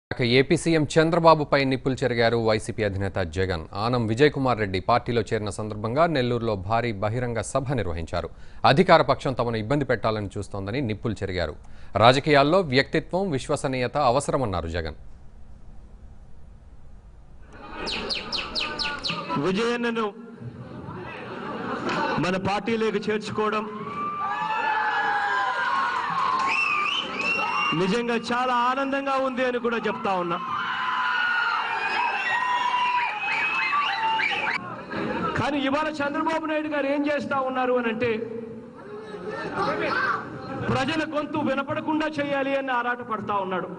ఇక AP CM చంద్రబాబుపై నిప్పులు చెరిగారు వైసీపీ అధినేత జగన్ ఆనం విజయ్ కుమార్ రెడ్డి పార్టీలో చేరిన సందర్భంగా నెల్లూరులో భారీ బహిరంగ సభ నిర్వహించారు అధికార పక్షం తమను ఇబ్బంది పెట్టాలని చూస్తోందని నిప్పులు చెరిగారు రాజకీయాల్లో వ్యక్తిత్వం విశ్వసనీయత అవసరమన్నారు జగన్ విజయన్నను మన పార్టీలోకి చేర్చుకోవడం నిజంగా చాలా ఆనందంగా ఉంది అని కూడా చెప్తా ఉన్నా కానీ ఇవాళ చంద్రబాబు నాయుడు గారు ఏం చేస్తా ఉన్నారు అని అంటే ప్రజల గొంతు వినపడకుండా చేయాలి అని ఆరాట పడతా ఉన్నాడు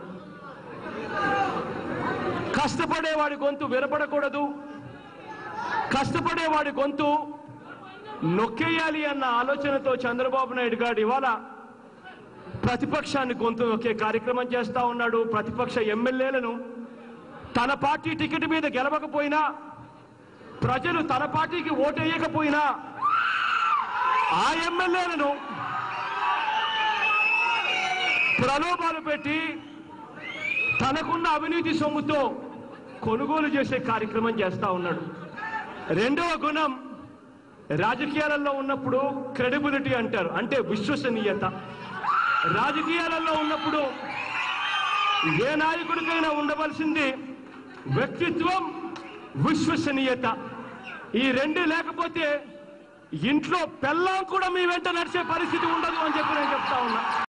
కష్టపడేవాడి గొంతు వినపడకూడదు కష్టపడేవాడి గొంతు నొక్కేయాలి అన్న ఆలోచనతో చంద్రబాబు నాయుడు గారు ఇవాళ ప్రతిపక్షాన్ని గొంతు నొక్కే కార్యక్రమం చేస్తా ఉన్నాడు ప్రతిపక్ష ఎమ్మెల్యేలను తన పార్టీ టికెట్ మీద గెలవకపోయినా ప్రజలు తన పార్టీకి ఓటేయకపోయినా ఆ ఎమ్మెల్యేలను ప్రలోభాలు పెట్టి తనకున్న అవినీతి సొమ్ముతో కొనుగోలు చేసే కార్యక్రమం చేస్తా ఉన్నాడు రెండవ గుణం రాజకీయాలలో ఉన్నప్పుడు క్రెడిబిలిటీ అంటారు అంటే విశ్వసనీయత రాజకీయాలలో ఉన్నప్పుడు ఏ నాయకుడికైనా ఉండవలసింది వ్యక్తిత్వం విశ్వసనీయత ఈ రెండు లేకపోతే ఇంట్లో పెళ్ళాం కూడా మీ వెంట నడిచే పరిస్థితి ఉండదు అని చెప్పి నేను చెప్తా ఉన్నా